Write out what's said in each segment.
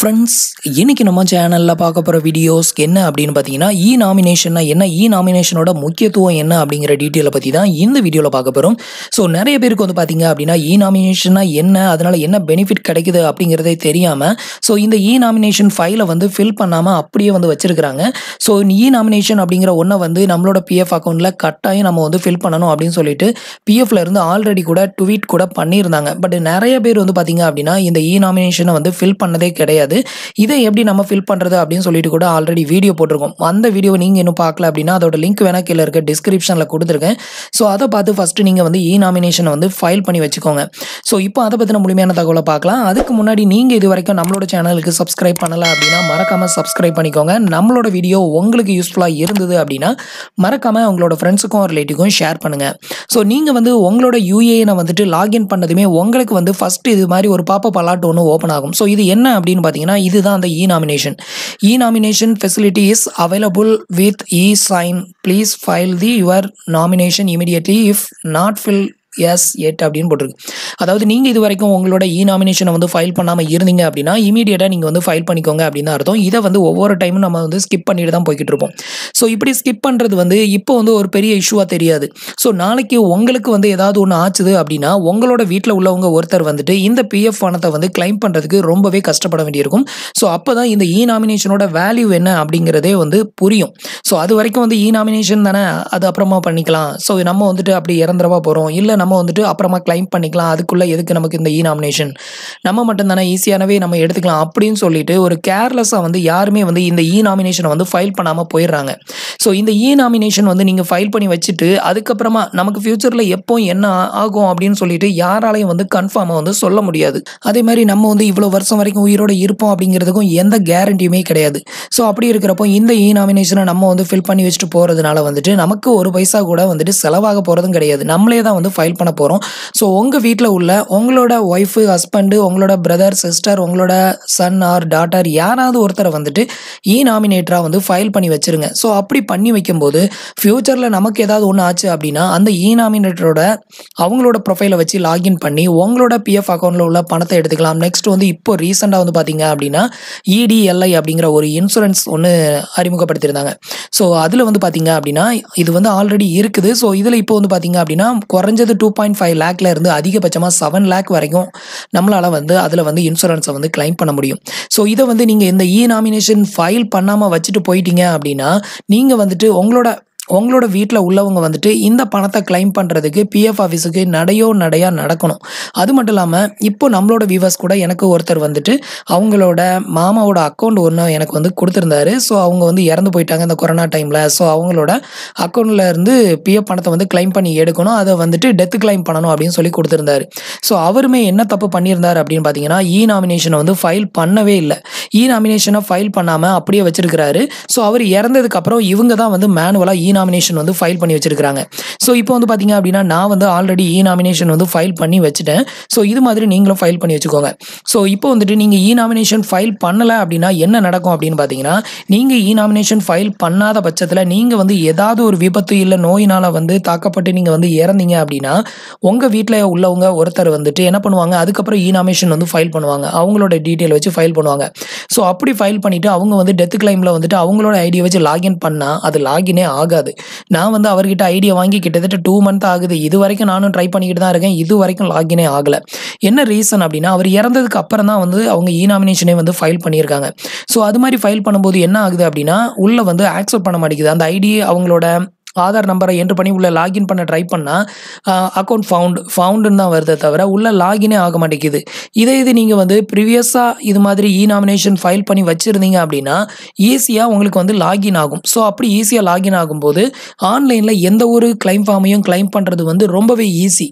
friends இன்னைக்கு நம்ம சேனலில் பார்க்க போகிற வீடியோஸ் என்ன அப்படின்னு பார்த்தீங்கன்னா இ நாமினேஷன்னா என்ன இ நாமினேஷனோட முக்கியத்துவம் என்ன அப்படிங்கிற டீட்டெயிலை பற்றி தான் இந்த வீடியோவில் பார்க்க போகிறோம் ஸோ நிறைய பேருக்கு வந்து பார்த்தீங்க அப்படின்னா இ நாமினேஷன்னா என்ன அதனால் என்ன பெனிஃபிட் கிடைக்குது அப்படிங்கிறதே தெரியாமல் ஸோ இந்த இ நாமினேஷன் ஃபைலை வந்து ஃபில் பண்ணாமல் அப்படியே வந்து வச்சிருக்கிறாங்க ஸோ இ நாமினேஷன் அப்படிங்கிற ஒன்றை வந்து நம்மளோட பிஎஃப் அக்கௌண்ட்டில் கட்டாயம் நம்ம வந்து ஃபில் பண்ணணும் அப்படின்னு சொல்லிட்டு பிஎஃப்ல இருந்து ஆல்ரெடி கூட ட்வீட் கூட பண்ணியிருந்தாங்க பட் நிறைய பேர் வந்து பார்த்தீங்க அப்படின்னா இந்த இ நாமினேஷனை வந்து ஃபில் பண்ணதே கிடையாது இதை எப்படி நம்ம ஃபில் பண்ணுறது அப்படின்னு சொல்லிட்டு கூட ஆல்ரெடி வீடியோ போட்டிருக்கோம் அந்த வீடியோ நீங்கள் இன்னும் பார்க்கல அப்படின்னா அதோட லிங்க் வேணா கீழே இருக்க டிஸ்கிரிப்ஷனில் கொடுத்துருக்கேன் ஸோ அதை பார்த்து ஃபஸ்ட்டு நீங்கள் வந்து இ நாமினேஷனை வந்து ஃபைல் பண்ணி வச்சுக்கோங்க ஸோ இப்போ அதை பற்றின முழுமையான தகவலை பார்க்கலாம் அதுக்கு முன்னாடி நீங்கள் இது வரைக்கும் நம்மளோட சேனலுக்கு சப்ஸ்கிரைப் பண்ணல அப்படின்னா மறக்காமல் சப்ஸ்கிரைப் பண்ணிக்கோங்க நம்மளோட வீடியோ உங்களுக்கு யூஸ்ஃபுல்லாக இருந்தது அப்படின்னா மறக்காமல் உங்களோட ஃப்ரெண்ட்ஸுக்கும் ரிலேட்டிவ்க்கும் ஷேர் பண்ணுங்கள் ஸோ நீங்கள் வந்து உங்களோட யூஏஎனை வந்துட்டு லாகின் பண்ணதுமே உங்களுக்கு வந்து ஃபஸ்ட்டு இது மாதிரி ஒரு பாப்பப் அலாட் ஒன்று ஓப்பன் ஆகும் ஸோ இது என்ன அப்படின்னு பார்த்தீங்கன்னா இதுதான் அந்த e nomination e nomination facility is available with e sign please file the your nomination immediately if not fill as yet அப்படின்னு போட்டிருக்கு அதாவது நீங்கள் இது வரைக்கும் உங்களோட இ நாமினேஷனை வந்து ஃபைல் பண்ணாமல் இருந்தீங்க அப்படின்னா இமீடியட்டாக நீங்கள் வந்து ஃபைல் பண்ணிக்கோங்க அப்படின்னு தான் அர்த்தம் இதை வந்து ஒவ்வொரு டைமும் நம்ம வந்து ஸ்கிப் பண்ணிட்டு தான் போய்கிட்டு இருப்போம் ஸோ இப்படி ஸ்கிப் பண்ணுறது வந்து இப்போ வந்து ஒரு பெரிய இஷ்யூவாக தெரியாது ஸோ நாளைக்கு உங்களுக்கு வந்து ஏதாவது ஒன்று ஆச்சுது அப்படின்னா உங்களோட வீட்டில் உள்ளவங்க ஒருத்தர் வந்துட்டு இந்த பிஎஃப் பணத்தை வந்து கிளைம் பண்ணுறதுக்கு ரொம்பவே கஷ்டப்பட வேண்டியிருக்கும் ஸோ அப்போ தான் இந்த இ நாமினேஷனோட வேல்யூ என்ன அப்படிங்கிறதே வந்து புரியும் ஸோ அது வரைக்கும் வந்து இ நாமினேஷன் தானே அது அப்புறமா பண்ணிக்கலாம் ஸோ நம்ம வந்துட்டு அப்படி இறந்துரவா போகிறோம் இல்லை நம்ம வந்துட்டு அப்புறமா கிளைம் பண்ணிக்கலாம் அதுக்குள்ளே எதுக்கு நமக்கு இந்த இ நாமினேஷன் நம்ம மட்டும் தானே ஈஸியானவே நம்ம எடுத்துக்கலாம் அப்படின்னு சொல்லிட்டு ஒரு கேர்லெஸ்ஸாக வந்து யாருமே வந்து இந்த இ நாமினேஷனை வந்து ஃபைல் பண்ணாமல் போயிடுறாங்க ஸோ இந்த இ நாமினேஷன் வந்து நீங்கள் ஃபைல் பண்ணி வச்சுட்டு அதுக்கப்புறமா நமக்கு ஃப்யூச்சரில் எப்போ என்ன ஆகும் அப்படின்னு சொல்லிட்டு யாராலையும் வந்து கன்ஃபார்மாக வந்து சொல்ல முடியாது அதே மாதிரி நம்ம வந்து இவ்வளோ வருஷம் வரைக்கும் உயிரோட இருப்போம் அப்படிங்கிறதுக்கும் எந்த கேரண்டியுமே கிடையாது ஸோ அப்படி இருக்கிறப்போ இந்த இ நாமினேஷனை நம்ம வந்து ஃபில் பண்ணி வச்சுட்டு போகிறதுனால வந்துட்டு நமக்கு ஒரு பைசா கூட வந்துட்டு செலவாக போகிறதும் கிடையாது நம்மளே தான் வந்து ஃபைல் பண்ண போகிறோம் ஸோ உங்கள் வீட்டில் உள்ள உங்களோட ஒய்ஃபு ஹஸ்பண்டு உங்களோட பிரதர் சிஸ்டர் உங்களோட சன் ஆர் டாட்டர் யாராவது ஒருத்தரை வந்துட்டு இ நாமினேட்டராக வந்து ஃபைல் பண்ணி வச்சிருங்க ஸோ அப்படி பண்ணி வைக்கும்போது ஃப்யூச்சரில் நமக்கு ஏதாவது ஒன்று ஆச்சு அப்படின்னா அந்த இ நாமினேட்டரோட அவங்களோட ப்ரொஃபைலை வச்சு லாகின் பண்ணி உங்களோட பிஎஃப் அக்கௌண்ட்டில் உள்ள பணத்தை எடுத்துக்கலாம் நெக்ஸ்ட் வந்து இப்போ ரீசெண்டாக வந்து பார்த்தீங்க அப்படின்னா இடிஎல்ஐ அப்படிங்கிற ஒரு இன்சூரன்ஸ் ஒன்று அறிமுகப்படுத்தியிருந்தாங்க ஸோ அதில் வந்து பார்த்தீங்க அப்படின்னா இது வந்து ஆல்ரெடி இருக்குது ஸோ இதில் இப்போ வந்து பார்த்தீங்க அப்படின்னா குறைஞ்சது டூ பாயிண்ட் ஃபைவ் லேக்ல இருந்து அதிகபட்சமாக செவன் லேக் வரைக்கும் நம்மளால் வந்து அதில் வந்து இன்சூரன்ஸை வந்து கிளைம் பண்ண முடியும் ஸோ இதை வந்து நீங்கள் இந்த இ நாமினேஷன் ஃபைல் பண்ணாமல் வச்சுட்டு போயிட்டீங்க அப்படின்னா நீங்கள் வந்துட்டு உங்களோட உங்களோட வீட்டில் உள்ளவங்க வந்துட்டு இந்த பணத்தை கிளைம் பண்ணுறதுக்கு பிஎஃப் ஆஃபீஸுக்கு நடையோ நடையாக நடக்கணும் அது மட்டும் இல்லாமல் இப்போ நம்மளோட வியூவர்ஸ் கூட எனக்கு ஒருத்தர் வந்துட்டு அவங்களோட மாமாவோட அக்கௌண்ட் ஒன்று எனக்கு வந்து கொடுத்துருந்தாரு ஸோ அவங்க வந்து இறந்து போயிட்டாங்க இந்த கொரோனா டைமில் ஸோ அவங்களோட அக்கௌண்ட்டில் இருந்து பிஎஃப் பணத்தை வந்து கிளைம் பண்ணி எடுக்கணும் அதை வந்துட்டு டெத் கிளைம் பண்ணணும் அப்படின்னு சொல்லி கொடுத்துருந்தாரு ஸோ அவருமே என்ன தப்பு பண்ணியிருந்தார் அப்படின்னு பார்த்தீங்கன்னா இ நாமினேஷனை வந்து ஃபைல் பண்ணவே இல்லை இ நாமினேஷனை ஃபைல் பண்ணாமல் அப்படியே வச்சிருக்கிறாரு ஸோ அவர் இறந்ததுக்கப்புறம் இவங்க தான் வந்து மேனுவலாக இ நாமினேஷன் வந்து ஃபைல் பண்ணி வச்சிருக்காங்க ஸோ இப்போ வந்து பார்த்தீங்க அப்படின்னா நான் வந்து ஆல்ரெடி இ நாமினேஷன் வந்து ஃபைல் பண்ணி வச்சுட்டேன் ஸோ இது மாதிரி நீங்களும் ஃபைல் பண்ணி வச்சுக்கோங்க ஸோ இப்போ வந்துட்டு நீங்கள் இ நாமினேஷன் ஃபைல் பண்ணலை அப்படின்னா என்ன நடக்கும் அப்படின்னு பார்த்தீங்கன்னா நீங்கள் இ நாமினேஷன் ஃபைல் பண்ணாத பட்சத்தில் நீங்கள் வந்து ஏதாவது ஒரு விபத்து இல்லை நோயினால் வந்து தாக்கப்பட்டு நீங்கள் வந்து இறந்தீங்க அப்படின்னா உங்கள் வீட்டில் உள்ளவங்க ஒருத்தர் வந்துட்டு என்ன பண்ணுவாங்க அதுக்கப்புறம் இ நாமினேஷன் வந்து ஃபைல் பண்ணுவாங்க அவங்களோட டீட்டெயில் வச்சு ஃபைல் பண்ணுவாங்க ஸோ அப்படி ஃபைல் பண்ணிவிட்டு அவங்க வந்து டெத் கிளைமில் வந்துட்டு அவங்களோட ஐடியை வச்சு லாகின் பண்ணால் அது லாகினே ஆகாது நான் வந்து அவர்கிட்ட ஐடியா வாங்கி கிட்டத்தட்ட டூ மந்த் ஆகுது இது வரைக்கும் நானும் ட்ரை பண்ணிக்கிட்டு தான் இருக்கேன் இது வரைக்கும் லாகினே ஆகலை என்ன ரீசன் அப்படின்னா அவர் இறந்ததுக்கு அப்புறம் தான் வந்து அவங்க இ நாமினேஷனே வந்து ஃபைல் பண்ணியிருக்காங்க ஸோ அது மாதிரி ஃபைல் பண்ணும்போது என்ன ஆகுது அப்படின்னா உள்ளே வந்து ஆக்செப்ட் பண்ண மாட்டேங்குது அந்த ஐடி அவங்களோட ஆதார் நம்பரை என்ட்ரு பண்ணி உள்ளே லாகின் பண்ண ட்ரை பண்ணால் அக்கௌண்ட் ஃபவுண்ட் ஃபவுண்டுன்னு தான் வருதே தவிர உள்ளே லாகினே ஆக மாட்டேங்குது இதே இது நீங்கள் வந்து ப்ரீவியஸாக இது மாதிரி இ நாமினேஷன் ஃபைல் பண்ணி வச்சுருந்தீங்க அப்படின்னா ஈஸியாக உங்களுக்கு வந்து லாகின் ஆகும் ஸோ அப்படி ஈஸியாக லாகின் ஆகும்போது ஆன்லைனில் எந்த ஒரு கிளைம் ஃபார்மையும் கிளைம் பண்ணுறது வந்து ரொம்பவே ஈஸி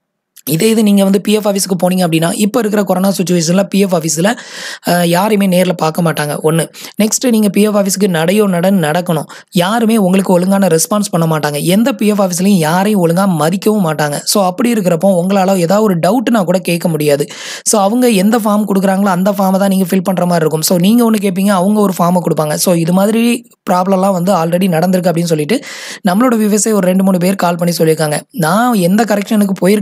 இதே இது நீங்கள் வந்து பிஎஃப் ஆஃபீஸுக்கு போனீங்க அப்படின்னா இப்போ இருக்கிற கொரோனா சுச்சுவேஷனில் பிஎஃப் ஆஃபீஸில் யாரையுமே நேரில் பார்க்க மாட்டாங்க ஒன்று நெக்ஸ்ட்டு நீங்கள் பிஎஃப் ஆஃபீஸுக்கு நடையோ நடன் நடக்கணும் யாருமே உங்களுக்கு ஒழுங்கான ரெஸ்பான்ஸ் பண்ண மாட்டாங்க எந்த பிஎஃப் ஆஃபீஸ்லையும் யாரையும் ஒழுங்காக மதிக்கவும் மாட்டாங்க ஸோ அப்படி இருக்கிறப்போ உங்களால் ஏதாவது ஒரு டவுட்னா கூட கேட்க முடியாது ஸோ அவங்க எந்த ஃபார்ம் கொடுக்குறாங்களோ அந்த ஃபார்மை தான் நீங்கள் ஃபில் பண்ணுற மாதிரி இருக்கும் ஸோ நீங்கள் ஒன்று கேட்பீங்க அவங்க ஒரு ஃபார்மை கொடுப்பாங்க ஸோ இது மாதிரி ப்ராப்ளம்லாம் வந்து ஆல்ரெடி நடந்திருக்கு அப்படின்னு சொல்லிட்டு நம்மளோட விவசாயி ஒரு ரெண்டு மூணு பேர் கால் பண்ணி சொல்லியிருக்காங்க நான் எந்த கரெக்ஷனுக்கு போயிருக்கேன் அப்படிங்கிறத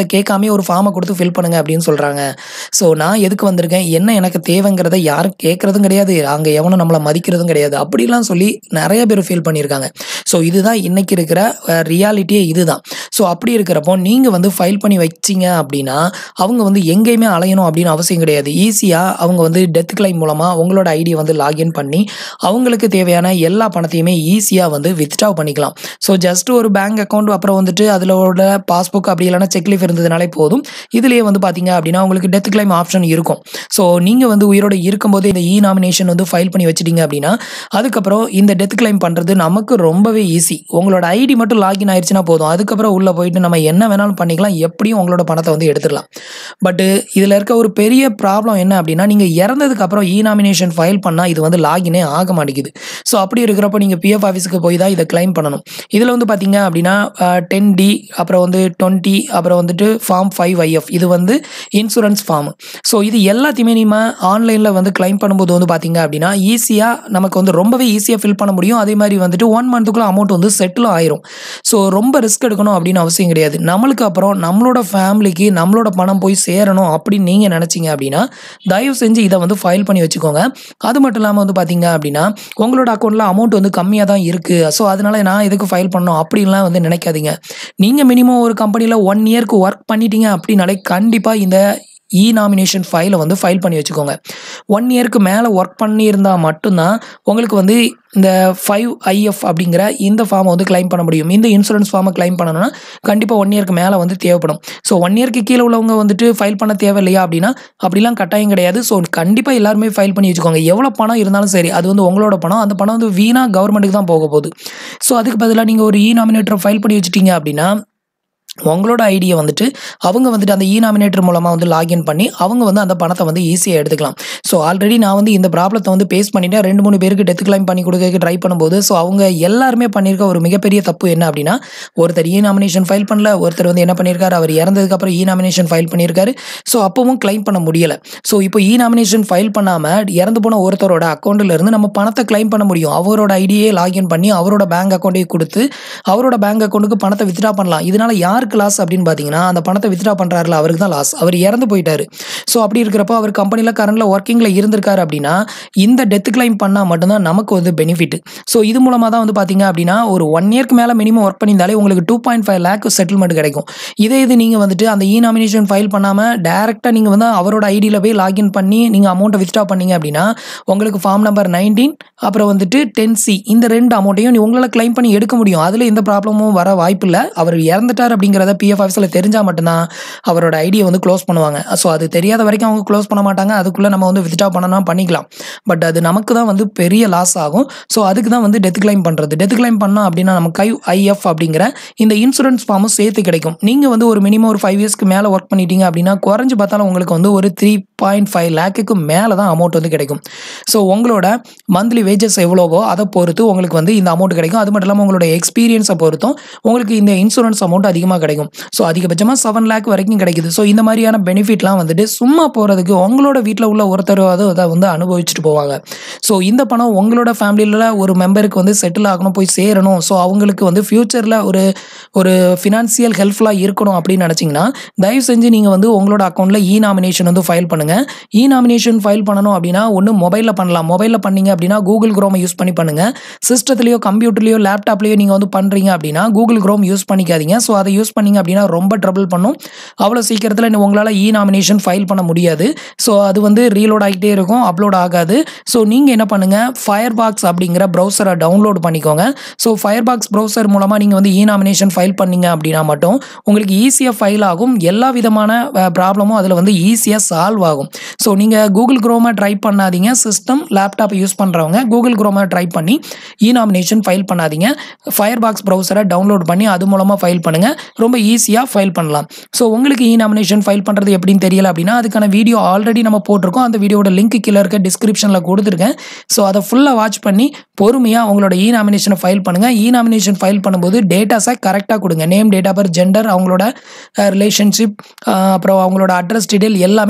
அப்படிங்கிறத கேட்காமயே ஒரு ஃபார்மை கொடுத்து ஃபில் பண்ணுங்க அப்படின்னு சொல்கிறாங்க ஸோ நான் எதுக்கு வந்திருக்கேன் என்ன எனக்கு தேவைங்கிறத யாரும் கேட்குறதும் கிடையாது அங்கே எவனும் நம்மளை மதிக்கிறதும் கிடையாது அப்படிலாம் சொல்லி நிறைய பேர் ஃபீல் பண்ணியிருக்காங்க ஸோ இதுதான் இன்னைக்கு இருக்கிற ரியாலிட்டியே இதுதான் ஸோ அப்படி இருக்கிறப்போ நீங்கள் வந்து ஃபைல் பண்ணி வச்சிங்க அப்படின்னா அவங்க வந்து எங்கேயுமே அலையணும் அப்படின்னு அவசியம் கிடையாது ஈஸியாக அவங்க வந்து டெத் கிளைம் மூலமாக உங்களோட ஐடியை வந்து லாகின் பண்ணி அவங்களுக்கு தேவையான எல்லா பணத்தையுமே ஈஸியாக வந்து வித்ட்ரா பண்ணிக்கலாம் ஸோ ஜஸ்ட் ஒரு பேங்க் அக்கௌண்ட் அப்புறம் வந்துட்டு அதிலோட பாஸ்புக் அப்படி இல்லைனா செக்லீஃப் இருந்ததுனாலே போதும் இதுலேயே வந்து பார்த்தீங்க அப்படின்னா உங்களுக்கு டெத் கிளைம் ஆப்ஷன் இருக்கும் ஸோ நீங்கள் வந்து உயிரோட இருக்கும்போது இந்த இ நாமினேஷன் வந்து ஃபைல் பண்ணி வச்சிட்டீங்க அப்படின்னா அதுக்கப்புறம் இந்த டெத் கிளைம் பண்ணுறது நமக்கு ரொம்பவே ஈஸி உங்களோட ஐடி மட்டும் லாகின் ஆயிடுச்சுன்னா போதும் அதுக்கப்புறம் உள்ளே போயிட்டு நம்ம என்ன வேணாலும் பண்ணிக்கலாம் எப்படியும் உங்களோட பணத்தை வந்து எடுத்துடலாம் பட்டு இதில் இருக்க ஒரு பெரிய ப்ராப்ளம் என்ன அப்படின்னா நீங்கள் இறந்ததுக்கு அப்புறம் இ நாமினேஷன் ஃபைல் பண்ணால் இது வந்து லாகினே ஆக மாட்டேங்குது ஸோ அப்படி இருக்கிறப்போ நீங்கள் பிஎஃப் ஆஃபீஸுக்கு போய் தான் இதை கிளைம் பண்ணணும் இதில் வந்து பார்த்தீங்க அப்படின்னா டென் டி அப்புறம் வந்து டுவெண்ட்டி அப்புறம் வந்துட்டு ஃபார்ம் ஃபைவ் ஐஎஃப் இது வந்து இன்சூரன்ஸ் ஃபார்ம் ஸோ இது எல்லாத்தையுமே நம்ம ஆன்லைனில் வந்து கிளைம் பண்ணும்போது வந்து பார்த்தீங்க அப்படின்னா ஈஸியாக நமக்கு வந்து ரொம்பவே ஈஸியாக ஃபில் பண்ண முடியும் அதே மாதிரி வந்துட்டு ஒன் மந்த்துக்குள்ள அமௌண்ட் வந்து செட்டில் ஆயிரும் ஸோ ரொம்ப ரிஸ்க் எடுக்கணும் அப்படின்னு அவசியம் கிடையாது நம்மளுக்கு அப்புறம் நம்மளோட ஃபேமிலிக்கு நம்மளோட பணம் போய் சேரணும் அப்படின்னு நீங்கள் நினச்சிங்க அப்படின்னா தயவு செஞ்சு இதை வந்து ஃபைல் பண்ணி வச்சுக்கோங்க அது மட்டும் இல்லாமல் வந்து பார்த்தீங்க அப்படின்னா உங்களோட அக்கௌண்ட்டில் அமௌண்ட் வந்து கம்மியாக தான் இருக்குது ஸோ அதனால நான் எதுக்கு ஃபைல் பண்ணணும் அப்படின்லாம் வந்து நினைக்காதீங்க நீங்கள் மினிமம் ஒரு கம்பெனியில் ஒன் இயர்க்கு ஒர்க் பண்ணிட்டீங்க அப்படின்னாலே கண்டிப்பாக இந்த இ நாமினேஷன் ஃபைலை வந்து ஃபைல் பண்ணி வச்சுக்கோங்க ஒன் இயருக்கு மேலே ஒர்க் பண்ணியிருந்தால் மட்டும்தான் உங்களுக்கு வந்து இந்த ஃபைவ் ஐஎஃப் அப்படிங்கிற இந்த ஃபார்மை வந்து கிளைம் பண்ண முடியும் இந்த இன்சூரன்ஸ் ஃபார்மை கிளைம் பண்ணணும்னா கண்டிப்பாக ஒன் இயருக்கு மேலே வந்து தேவைப்படும் ஸோ ஒன் இயருக்கு கீழே உள்ளவங்க வந்துட்டு ஃபைல் பண்ண தேவையில்லையா அப்படின்னா அப்படிலாம் கட்டாயம் கிடையாது ஸோ கண்டிப்பாக எல்லாருமே ஃபைல் பண்ணி வச்சுக்கோங்க எவ்வளோ பணம் இருந்தாலும் சரி அது வந்து உங்களோட பணம் அந்த பணம் வந்து வீணாக கவர்மெண்ட்டுக்கு தான் போக போகுது ஸோ அதுக்கு பதிலாக நீங்கள் ஒரு இ நாமினேட்டரை ஃபைல் பண்ணி வச்சுட்டீங்க அப்படின்னா உங்களோட ஐடியை வந்துட்டு அவங்க வந்துட்டு அந்த இ நாமினேட்டர் மூலமாக வந்து லாகின் பண்ணி அவங்க வந்து அந்த பணத்தை வந்து ஈஸியாக எடுத்துக்கலாம் ஸோ ஆல்ரெடி நான் வந்து இந்த ப்ராப்ளத்தை வந்து பேஸ் பண்ணிட்டேன் ரெண்டு மூணு பேருக்கு டெத் கிளைம் பண்ணி கொடுக்க ட்ரை பண்ணும்போது ஸோ அவங்க எல்லாருமே பண்ணியிருக்க ஒரு மிகப்பெரிய தப்பு என்ன அப்படின்னா ஒருத்தர் இ நாமினேஷன் ஃபைல் பண்ணல ஒருத்தர் வந்து என்ன பண்ணியிருக்காரு அவர் இறந்ததுக்கப்புறம் இ நாமினேஷன் ஃபைல் பண்ணியிருக்காரு ஸோ அப்பவும் கிளைம் பண்ண முடியலை ஸோ இப்போ இ நாமினேஷன் ஃபைல் பண்ணாமல் இறந்து போன ஒருத்தரோட அக்கௌண்ட்டில் இருந்து நம்ம பணத்தை கிளைம் பண்ண முடியும் அவரோட ஐடியே லாகின் பண்ணி அவரோட பேங்க் அக்கௌண்ட்டை கொடுத்து அவரோட பேங்க் அக்கௌண்ட்டுக்கு பணத்தை வித்ட்ரா பண்ணலாம் இதனால யாருக்கு லாஸ் அப்படின்னு பார்த்தீங்கன்னா அந்த பணத்தை வித்ட்ரா பண்ணுறாருல அவருக்கு தான் லாஸ் அவர் இறந்து போயிட்டாரு ஸோ அப்படி இருக்கிறப்போ அவர் கம்பெனியில் கரண்டில் ஒர்க்கிங்கில் இருந்திருக்காரு அப்படின்னா இந்த டெத் கிளைம் பண்ணால் மட்டும்தான் நமக்கு வந்து பெனிஃபிட் ஸோ இது மூலமாக தான் வந்து பார்த்தீங்க அப்படின்னா ஒரு ஒன் இயர்க்கு மேலே மினிமம் ஒர்க் பண்ணியிருந்தாலே உங்களுக்கு two point five lakh settlement கிடைக்கும் இதே இது நீங்கள் வந்துட்டு அந்த இ நாமினேஷன் ஃபைல் பண்ணாமல் டேரெக்டாக நீங்கள் வந்து அவரோட ஐடியில் போய் லாகின் பண்ணி நீங்கள் அமௌண்ட்டை வித்ட்ரா பண்ணீங்க அப்படின்னா உங்களுக்கு ஃபார்ம் நம்பர் நைன்டீன் அப்புறம் வந்துட்டு டென் சி இந்த ரெண்டு அமௌண்ட்டையும் நீ உங்களால் கிளைம் பண்ணி எடுக்க முடியும் அதில் எந்த ப்ராப்ளமும் வர வாய்ப்பு இல்லை அவர் இறந்துட்டார் அப்படிங்கிறத பிஎஃப் ஆஃபீஸில் தெரிஞ்சால் மட்டும்தான் அவரோட ஐடியை வந்து க்ளோஸ் பண்ணுவாங்க ஸோ அது தெரியாத வரைக்கும் அவங்க க்ளோஸ் பண்ண மாட்டாங்க அதுக்குள்ளே நம்ம வந்து வித்ட்ரா பண்ணணும் பண்ணிக்கலாம் பட் அது நமக்கு தான் வந்து பெரிய லாஸ் ஆகும் ஸோ அதுக்கு தான் வந்து டெத் கிளைம் பண்ணுறது டெத் கிளைம் பண்ணோம் அப்படின்னா நம்ம கை ஐஎஃப் அப்படிங்கிற இந்த இன்சூரன்ஸ் ஃபார்மும் சேர்த்து கிடைக்கும் நீங்கள் வந்து ஒரு மினிமம் ஒரு ஃபைவ் இயர்ஸ்க்கு மேலே ஒர்க் பண்ணிட்டீங்க அப்படின்னா குறைஞ்சு பார்த்தாலும் உங்களுக்கு வந்து ஒரு த்ரீ பாயிண்ட் ஃபைவ் லேக்குக்கு மேலே தான் அமௌண்ட் வந்து கிடைக்கும் ஸோ உங்களோட மந்த்லி வேஜஸ் எவ்வளவோ அதை பொறுத்து உங்களுக்கு வந்து இந்த அமௌண்ட் கிடைக்கும் அது மட்டும் இல்லாமல் உங்களோட எக்ஸ்பீரியன்ஸை பொறுத்தும் உங்களுக்கு இந்த இன்சூரன்ஸ் அமௌண்ட் அதிகமாக கிடைக்கும் ஸோ அதிகபட்சமாக செவன் லேக் வரைக்கும் கிடைக்குது ஸோ இந்த மாதிரியான பெனிஃபிட்லாம் வந்துட்டு சும்மா போகிறதுக்கு உங்களோட வீட்டில் உள்ள ஒருத்தர் அதை அதை வந்து அனுபவிச்சுட்டு போவாங்க ஸோ இந்த பணம் உங்களோட ஃபேமிலியில் ஒரு மெம்பருக்கு வந்து செட்டில் ஆகணும் போய் சேரணும் ஸோ அவங்களுக்கு வந்து ஃப்யூச்சரில் ஒரு ஒரு ஃபினான்சியல் ஹெல்ப்ஃபுல்லாக இருக்கணும் அப்படின்னு நினச்சிங்கன்னா தயவு செஞ்சு நீங்கள் வந்து உங்களோட அக்கௌண்ட்டில் இ நாமினேஷன் வந்து ஃபைல் பண்ணுங்கள் இ நாமினேஷன் ஃபைல் பண்ணணும் அப்படின்னா ஒன்று மொபைலில் பண்ணலாம் மொபைலில் பண்ணீங்க அப்படின்னா கூகுள் குரோமை யூஸ் பண்ணி பண்ணுங்கள் சிஸ்டத்துலையோ கம்ப்யூட்டர்லையோ லேப்டாப்லையோ நீங்கள் வந்து பண்ணுறீங்க அப்படின்னா கூகுள் குரோம் யூஸ் பண்ணிக்காதீங்க ஸோ அதை யூஸ் பண்ணீங்க அப்படின்னா ரொம்ப ட்ரபிள் பண்ணும் அவ்வளோ சீக்கிரத்தில் உங்களால் இ நாமினேஷன் ஃபைல் பண்ண முடியாது ஸோ அது வந்து ரீலோட் ஆகிட்டே இருக்கும் அப்லோட் ஆகாது ஸோ நீங்கள் என்ன பண்ணுங்கள் ஃபயர் பாக்ஸ் அப்படிங்கிற ப்ரௌசரை டவுன்லோட் பண்ணிக்கோங்க ஸோ ஃபயர் பாக்ஸ் ப்ரௌசர் மூலமாக நீங்கள் வந்து இ நாமினேஷன் ஃபைல் பண்ணீங்க அப்படின்னா மட்டும் உங்களுக்கு ஈஸியாக ஃபைல் ஆகும் எல்லா விதமான ப்ராப்ளமும் அதில் வந்து ஈஸியாக சால்வ் ஆகும் ஸோ நீங்கள் கூகுள் குரோமை ட்ரை பண்ணாதீங்க சிஸ்டம் லேப்டாப் யூஸ் பண்ணுறவங்க கூகுள் குரோமை ட்ரை பண்ணி இ நாமினேஷன் ஃபைல் பண்ணாதீங்க ஃபயர் பாக்ஸ் ப்ரௌசரை டவுன்லோட் பண்ணி அது மூலமாக ஃபைல் பண்ணுங்கள் ரொம்ப ஈஸியாக ஃபைல் பண்ணலாம் ஸோ உங்களுக்கு இ நாமினேஷன் ஃபைல் பண்ணுறது எப்படின்னு தெரியல அப்படின்னா அதுக்கான வீடியோ ஆல்ரெடி நம்ம போட்டிருக்கோம் அந்த வீடியோட லிங்க் கீழே இருக்க டிஸ்கிரிப்ஷனில் கொடுத்துருக்கேன் ஸோ அதை ஃபுல்லாக வாட்ச் பண்ணி பொறுமையாக உங்களோட இ நாமினேஷனை ஃபைல் பண்ணுங்கள் இ நாமினேஷன் ஃபைல் பண்ணும்போது டேட்டாஸை கரெக்டாக கொடுங்க name date of birth gender அவங்களோட ரிலேஷன்ஷிப் அப்புறம் அவங்களோட அட்ரஸ் டீடைல் எல்லாமே ஆதார் கார்டு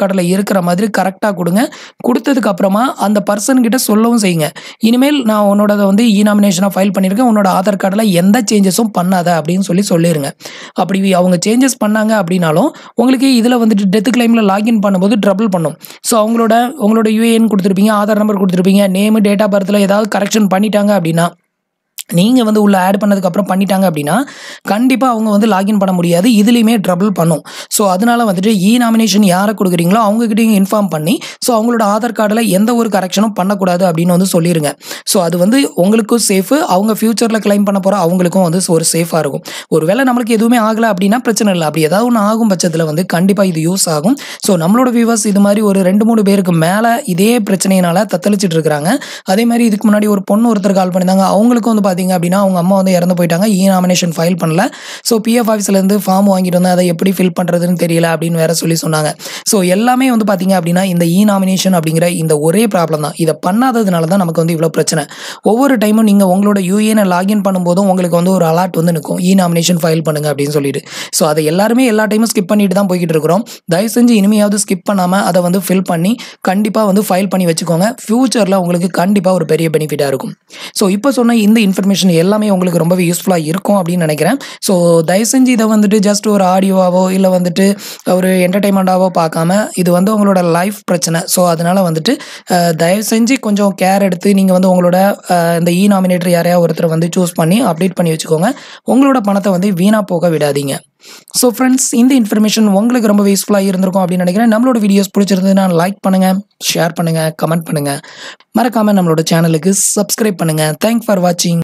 கார்டில் இருக்கிற மாதிரி கரெக்டாக கொடுங்க கொடுத்ததுக்கு அப்புறமா அந்த பர்சன் கிட்ட சொல்லவும் செய்யுங்க இனிமேல் நான் உன்னோட வந்து இ நாமினேஷனாக ஃபைல் பண்ணியிருக்கேன் உன்னோட ஆதார் கார்டில் எந்த சேஞ்சஸும் பண்ணாத அப்படின்னு சொல்லி சொல்லிடுங்க அப்படி அவங்க சேஞ்சஸ் பண்ணாங்க அப்படின்னாலும் உங்களுக்கு இதில் வந்துட்டு டெத் கிளைமில் லாகின் பண்ணும்போது ட்ரபிள் பண்ணும் ஸோ அவங்களோட உங்களோட யூஏஎன் கொடுத்துருப்பீங்க ஆதார் நம்பர் கொடுத்துருப்பீங்க நேமு டேட் ஆஃப் பர்த்தில் ஏதாவது கரெக்ஷன் பண்ணிட்டாங்க அப்படின்னா நீங்கள் வந்து உள்ள ஆட் பண்ணதுக்கப்புறம் பண்ணிட்டாங்க அப்படின்னா கண்டிப்பாக அவங்க வந்து லாகின் பண்ண முடியாது இதுலேயுமே ட்ரபிள் பண்ணும் ஸோ அதனால வந்துட்டு இ நாமினேஷன் யாரை கொடுக்குறீங்களோ அவங்ககிட்டயும் இன்ஃபார்ம் பண்ணி ஸோ அவங்களோட ஆதார் கார்டில் எந்த ஒரு கரெக்ஷனும் பண்ணக்கூடாது அப்படின்னு வந்து சொல்லிடுங்க ஸோ அது வந்து உங்களுக்கும் சேஃபு அவங்க ஃப்யூச்சரில் கிளைம் பண்ண போகிற அவங்களுக்கும் வந்து ஒரு சேஃபாக இருக்கும் ஒருவேளை நம்மளுக்கு எதுவுமே ஆகலை அப்படின்னா பிரச்சனை இல்லை அப்படி ஏதாவது ஒன்று ஆகும் பட்சத்தில் வந்து கண்டிப்பாக இது யூஸ் ஆகும் ஸோ நம்மளோட வியூவர்ஸ் இது மாதிரி ஒரு ரெண்டு மூணு பேருக்கு மேலே இதே பிரச்சனையினால தத்தளிச்சிட்டு இருக்கிறாங்க அதே மாதிரி இதுக்கு முன்னாடி ஒரு பொண்ணு ஒருத்தர் கால் பண்ணியிருந்தாங்க அவங்களுக்கும் வந்து பார்த்தீங்க அப்படின்னா அவங்க அம்மா வந்து இறந்து போயிட்டாங்க இ நாமினேஷன் ஃபைல் பண்ணல ஸோ பிஎஃப் ஆஃபீஸ்லேருந்து ஃபார்ம் வாங்கிட்டு வந்து அதை எப்படி ஃபில் பண்ணுறதுன்னு தெரியல அப்படின்னு வேற சொல்லி சொன்னாங்க ஸோ எல்லாமே வந்து பார்த்தீங்க அப்படின்னா இந்த இ நாமினேஷன் அப்படிங்கிற இந்த ஒரே ப்ராப்ளம் தான் இதை பண்ணாததுனால தான் நமக்கு வந்து இவ்வளோ பிரச்சனை ஒவ்வொரு டைமும் நீங்கள் உங்களோட யூஏனை லாகின் பண்ணும்போதும் உங்களுக்கு வந்து ஒரு அலர்ட் வந்து நிற்கும் இ நாமினேஷன் ஃபைல் பண்ணுங்க அப்படின்னு சொல்லிட்டு ஸோ அதை எல்லாருமே எல்லா டைமும் ஸ்கிப் பண்ணிட்டு தான் போய்கிட்டு இருக்கிறோம் தயவு செஞ்சு இனிமையாவது ஸ்கிப் பண்ணாமல் அதை வந்து ஃபில் பண்ணி கண்டிப்பாக வந்து ஃபைல் பண்ணி வச்சுக்கோங்க ஃப்யூச்சரில் உங்களுக்கு கண்டிப்பாக ஒரு பெரிய பெனிஃபிட்டாக இருக்கும் ஸோ இப்போ சொன்ன இந்த இன்ஃபர்மேஷன் எல்லாமே உங்களுக்கு ரொம்பவே யூஸ்ஃபுல்லாக இருக்கும் அப்படின்னு நினைக்கிறேன் ஸோ தயவு செஞ்சு இதை வந்துட்டு ஜஸ்ட் ஒரு ஆடியோவாவோ இல்லை வந்துட்டு ஒரு என்டர்டைன்மெண்ட்டாவோ பார்க்காம இது வந்து உங்களோட லைஃப் பிரச்சனை ஸோ அதனால் வந்துட்டு அஹ், தயவு செஞ்சு கொஞ்சம் கேர் எடுத்து நீங்கள் வந்து உங்களோட அஹ், இந்த இ நாமினேட்டர் யாரையா ஒருத்தர் வந்து சூஸ் பண்ணி அப்டேட் பண்ணி வச்சுக்கோங்க உங்களோட பணத்தை வந்து வீணாக போக விடாதீங்க ஸோ ஃப்ரெண்ட்ஸ் இந்த இன்ஃபர்மேஷன் உங்களுக்கு ரொம்ப யூஸ்ஃபுல்லாக இருந்திருக்கும் அப்படின்னு நினைக்கிறேன் நம்மளோட வீடியோஸ் பிடிச்சிருந்ததுன்னா லைக் பண்ணுங்கள் ஷேர் பண்ணுங்கள் கமெண்ட் பண்ணுங்கள் மறக்காமல் நம்மளோட சேனலுக்கு சப்ஸ்கிரைப் பண்ணுங்கள் தேங்க் ஃபார் வாட்சிங்